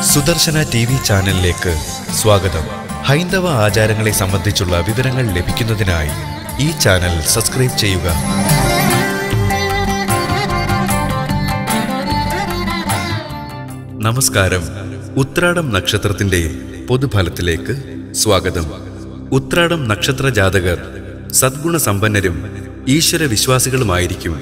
Sudarshana T V ചാനലിലേക്ക് സ്വാഗതം ഹൈന്ദവ ആചാരങ്ങളെ സംബന്ധിച്ചുള്ള വിവരങ്ങൾ ലഭിക്കുന്നതിനായി ഈ ചാനൽ സബ്സ്ക്രൈബ് ചെയ്യുക നമസ്കാരം ഉത്രാടം നക്ഷത്രത്തിന്റെ പൊതുഫലത്തിലേക്ക് സ്വാഗതം ഉത്രാടം നക്ഷത്ര ജാതകർ സദ്ഗുണ സമ്പന്നരും ഈശ്വര വിശ്വാസികളുമായിരിക്കും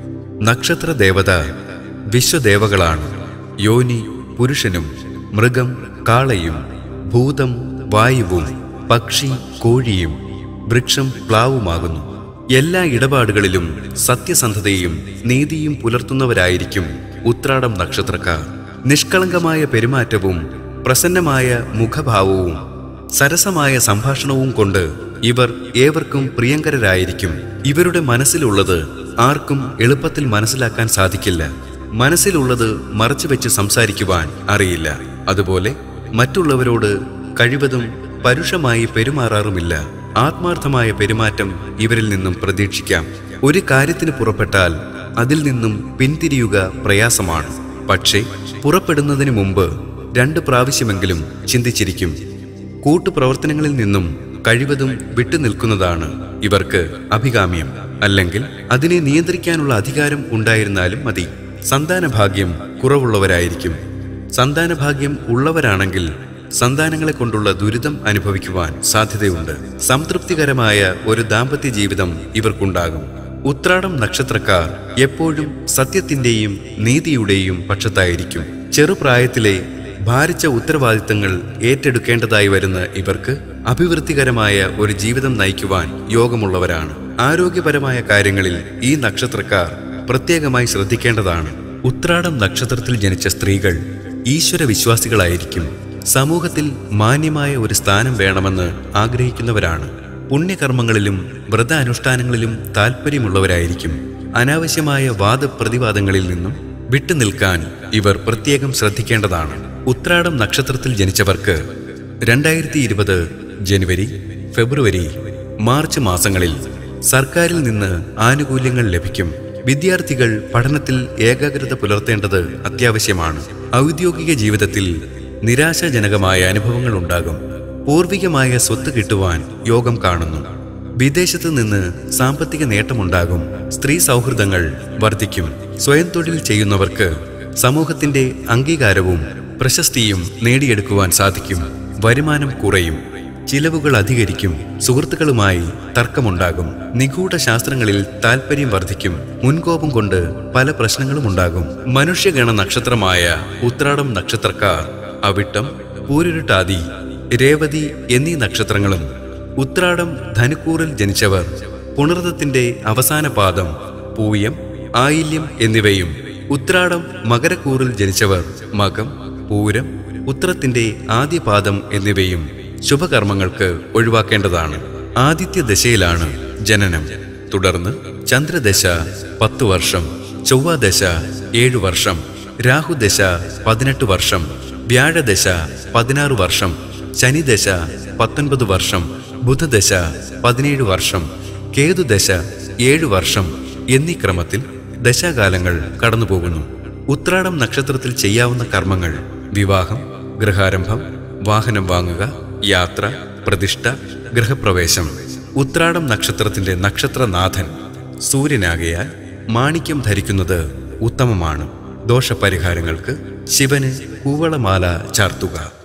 നക്ഷത്ര ദേവത വിശ്വദേവകളാണ് യോനി പുരുഷനും മൃഗം കാളയും ഭൂതം വായുവും പക്ഷി കോഴിയും വൃക്ഷം പ്ലാവുമാകുന്നു എല്ലാ ഇടപാടുകളിലും സത്യസന്ധതയും നീതിയും പുലർത്തുന്നവരായിരിക്കും ഉത്രാടം നക്ഷത്രക്കാർ നിഷ്കളങ്കമായ പെരുമാറ്റവും പ്രസന്നമായ മുഖഭാവവും സരസമായ സംഭാഷണവും കൊണ്ട് ഇവർ ഏവർക്കും പ്രിയങ്കരരായിരിക്കും ഇവരുടെ മനസ്സിലുള്ളത് ആർക്കും എളുപ്പത്തിൽ മനസ്സിലാക്കാൻ സാധിക്കില്ല മനസ്സിലുള്ളത് മറച്ചുവെച്ച് സംസാരിക്കുവാൻ അറിയില്ല അതുപോലെ മറ്റുള്ളവരോട് കഴിവതും പരുഷമായി പെരുമാറാറുമില്ല ആത്മാർത്ഥമായ പെരുമാറ്റം ഇവരിൽ നിന്നും പ്രതീക്ഷിക്കാം ഒരു കാര്യത്തിന് പുറപ്പെട്ടാൽ അതിൽ നിന്നും പിന്തിരിയുക പ്രയാസമാണ് പക്ഷേ പുറപ്പെടുന്നതിന് മുമ്പ് രണ്ട് പ്രാവശ്യമെങ്കിലും ചിന്തിച്ചിരിക്കും കൂട്ടുപ്രവർത്തനങ്ങളിൽ നിന്നും കഴിവതും വിട്ടുനിൽക്കുന്നതാണ് ഇവർക്ക് അഭികാമ്യം അല്ലെങ്കിൽ അതിനെ നിയന്ത്രിക്കാനുള്ള അധികാരം ഉണ്ടായിരുന്നാലും മതി സന്താനഭാഗ്യം കുറവുള്ളവരായിരിക്കും സന്താനഭാഗ്യം ഉള്ളവരാണെങ്കിൽ സന്താനങ്ങളെ കൊണ്ടുള്ള ദുരിതം അനുഭവിക്കുവാൻ സാധ്യതയുണ്ട് സംതൃപ്തികരമായ ഒരു ദാമ്പത്യ ജീവിതം ഇവർക്കുണ്ടാകും ഉത്രാടം നക്ഷത്രക്കാർ എപ്പോഴും സത്യത്തിന്റെയും നീതിയുടെയും പക്ഷത്തായിരിക്കും ചെറുപ്രായത്തിലെ ഭാരിച്ച ഉത്തരവാദിത്തങ്ങൾ ഏറ്റെടുക്കേണ്ടതായി വരുന്ന ഇവർക്ക് അഭിവൃദ്ധികരമായ ഒരു ജീവിതം നയിക്കുവാൻ യോഗമുള്ളവരാണ് ആരോഗ്യപരമായ കാര്യങ്ങളിൽ ഈ നക്ഷത്രക്കാർ പ്രത്യേകമായി ശ്രദ്ധിക്കേണ്ടതാണ് ഉത്രാടം നക്ഷത്രത്തിൽ ജനിച്ച സ്ത്രീകൾ ഈശ്വര വിശ്വാസികളായിരിക്കും സമൂഹത്തിൽ മാന്യമായ ഒരു സ്ഥാനം വേണമെന്ന് ആഗ്രഹിക്കുന്നവരാണ് പുണ്യകർമ്മങ്ങളിലും വ്രതാനുഷ്ഠാനങ്ങളിലും താല്പര്യമുള്ളവരായിരിക്കും അനാവശ്യമായ വാദപ്രതിവാദങ്ങളിൽ നിന്നും വിട്ടുനിൽക്കാൻ ഇവർ പ്രത്യേകം ശ്രദ്ധിക്കേണ്ടതാണ് ഉത്രാടം നക്ഷത്രത്തിൽ ജനിച്ചവർക്ക് രണ്ടായിരത്തി ഇരുപത് ജനുവരി ഫെബ്രുവരി മാർച്ച് മാസങ്ങളിൽ സർക്കാരിൽ നിന്ന് ആനുകൂല്യങ്ങൾ ലഭിക്കും വിദ്യാർത്ഥികൾ പഠനത്തിൽ ഏകാഗ്രത പുലർത്തേണ്ടത് അത്യാവശ്യമാണ് ഔദ്യോഗിക ജീവിതത്തിൽ നിരാശാജനകമായ അനുഭവങ്ങൾ ഉണ്ടാകും പൂർവികമായ സ്വത്ത് കിട്ടുവാൻ യോഗം കാണുന്നു വിദേശത്ത് നിന്ന് സാമ്പത്തിക നേട്ടമുണ്ടാകും സ്ത്രീ സൗഹൃദങ്ങൾ വർദ്ധിക്കും സ്വയം തൊഴിൽ ചെയ്യുന്നവർക്ക് സമൂഹത്തിന്റെ അംഗീകാരവും പ്രശസ്തിയും നേടിയെടുക്കുവാൻ സാധിക്കും വരുമാനം കുറയും ചിലവുകൾ അധികരിക്കും സുഹൃത്തുക്കളുമായി തർക്കമുണ്ടാകും നിഗൂഢ ശാസ്ത്രങ്ങളിൽ താല്പര്യം വർദ്ധിക്കും മുൻകോപം കൊണ്ട് പല പ്രശ്നങ്ങളും ഉണ്ടാകും മനുഷ്യഗണ നക്ഷത്രമായ ഉത്രാടം നക്ഷത്രക്കാർ അവിട്ടം പൂരുരുട്ടാതി രേവതി എന്നീ നക്ഷത്രങ്ങളും ഉത്രാടം ധനുക്കൂറിൽ ജനിച്ചവർ പുണർദത്തിന്റെ അവസാന പാദം പൂയം ആയില്യം എന്നിവയും ഉത്രാടം മകരക്കൂറിൽ ജനിച്ചവർ മകം പൂരം ഉത്രത്തിന്റെ ആദ്യ പാദം എന്നിവയും ശുഭകർമ്മങ്ങൾക്ക് ഒഴിവാക്കേണ്ടതാണ് ആദിത്യ ദശയിലാണ് ജനനം തുടർന്ന് ചന്ദ്രദശ പത്തു വർഷം ചൊവ്വാദശ ഏഴു വർഷം രാഹുദശ പതിനെട്ട് വർഷം വ്യാഴദശ പതിനാറ് വർഷം ശനിദശ പത്തൊൻപത് വർഷം ബുധദശ പതിനേഴ് വർഷം കേതുദശ ഏഴു വർഷം എന്നീ ക്രമത്തിൽ ദശാകാലങ്ങൾ കടന്നുപോകുന്നു ഉത്രാടം നക്ഷത്രത്തിൽ ചെയ്യാവുന്ന കർമ്മങ്ങൾ വിവാഹം ഗൃഹാരംഭം വാഹനം വാങ്ങുക യാത്ര പ്രതിഷ്ഠ ഗൃഹപ്രവേശം ഉത്രാടം നക്ഷത്രത്തിന്റെ നക്ഷത്രനാഥൻ സൂര്യനാകയാൽ മാണിക്യം ധരിക്കുന്നത് ഉത്തമമാണ് ദോഷപരിഹാരങ്ങൾക്ക് ശിവന് കൂവളമാല ചാർത്തുക